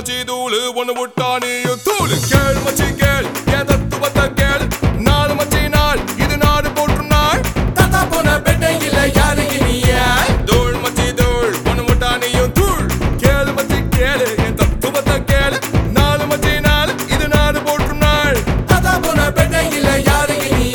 மச்சி தூளு ஒண்ணு விட்டானே தூளு கேள் மச்சி கேள் என் தத்துவத்தை கேள் நாலு மச்சி நாள் இது நாடு போற்றும் நாள் தாத்தா போன பெட்டையில யாருக்கு நீ தூள் மச்சி தூள் ஒண்ணு விட்டானே தூள் கேள் மச்சி கேளு என் தத்துவத்தை கேளு நாலு மச்சி நாள் இது நாடு போற்றும் நாள் தாத்தா போன பெட்டையில யாருக்கு நீ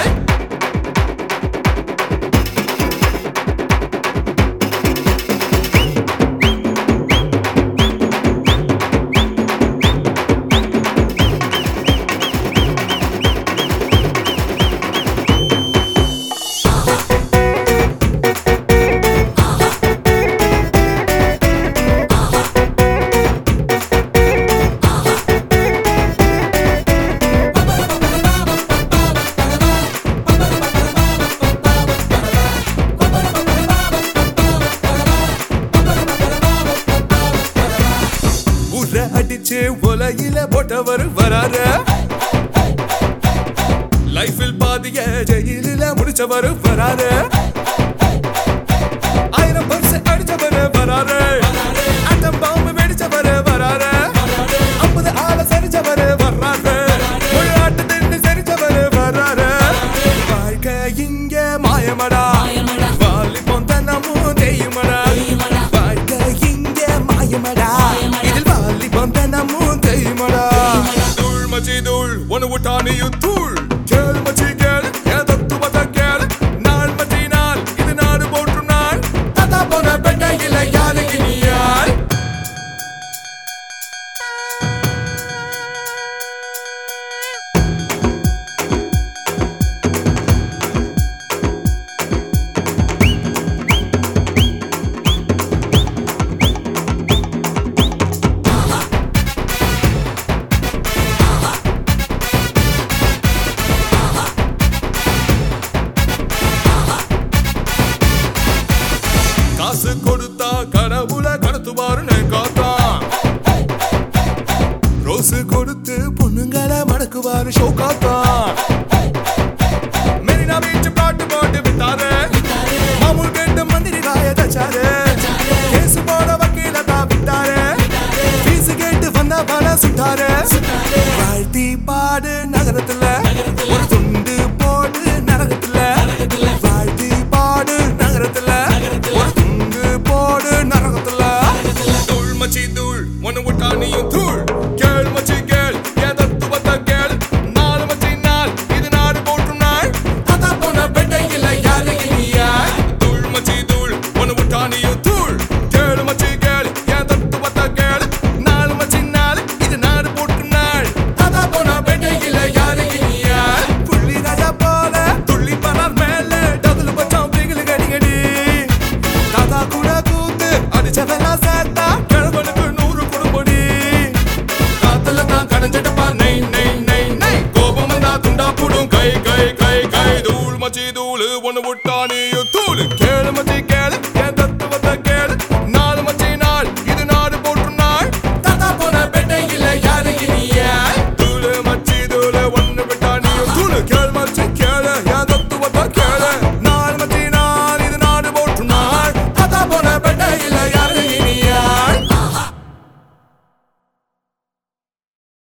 உர அடிச்சு உலகில போட்டவர் வராரு லைஃபில் பாதிய ஜெயிலில முடிச்சவர் வராரு ஆயிரம் பர்ஸ் அடிச்சவர் வராரு அட்டம் பாம்பு வெடிச்சவர் வராரு ஐம்பது ஆள சரிச்சவர் வர்றாரு முழு ஆட்டு தின்னு சரிச்சவர் வராரு வாழ்க்கை இங்க மாயமடா வாலி பொந்தனமும் தெய்யுமடா வாழ்க்கை இங்க மாயமடா இதில் வாலி பொந்தனமும் தெய்யுமடா தூள் மச்சி தூள் ஒன்னு விட்டானியும் தூள் கேள் மச்சி கேள் என் தத்துவத்தை கேள் நாள் மச்சி நாள் இது நாடு போற்றும் நாள் தாத்தா போன பெட்டையில யாருக்கு நீ யார் காசு கொடுத்தா கடவுள கடத்துவாருன்னு காத்தான் ரோஸ் கொடுத்து பொண்ணுங்களை மடக்குவாரு ஷோ காத்தான் மெரினா பீச் பாட்டு போட்டு வித்தாரு மாமூல் கேட்டு மந்திரி காய தச்சாரு கேஸ் போட வக்கீல தான் விட்டாரு ஃபீஸ் கேட்டு வந்த பல சுட்டாரு வாழ்த்தி பாடு நகரத்துல ஒரு துண்டு போடு நரகத்துல வாழ்த்தி பாடு நகரத்துல ஒரு துண்டு போடு நரகத்துல தூள் மச்சி தூள் ஒன்னு விட்டா நீயும் தூள் கேள் மச்சி கேள் என் தத்துவத்தை கேள் நாலு மச்சி நாள் இது நாடு போற்றும் நாள் தாத்தா போன பெட்டையில யாருக்கு நீ யார் தூள் மச்சி தூள் ஒன்னு விட்டா நீயும் தூள் கேள் மச்சி கேள் என் தத்துவத்தை கேள் நாலு மச்சி நாள் இது நாடு போற்றும் நாள் தாத்தா போன பெட்டையில யாருக்கு நீ யார் புள்ளி ராஜா போல துள்ளி பணம் மேல டபுள் பச்சம் பிகிலு கடி கடி தாத்தா கூட கூத்து அடிச்சவெல்லாம் சேர்த்தா கிழவனுக்கு நூறு குடும்படி காத்துல தான் கடைஞ்சிட்டப்பா நை நை நை நை கோபம் வந்தா துண்டா போடும் கை கை கை கை தூள் மச்சி தூள் ஒண்ணு விட்டா நீயும் தூள் கேளு மச்சி கேளு என் தத்துவத்தை கேளு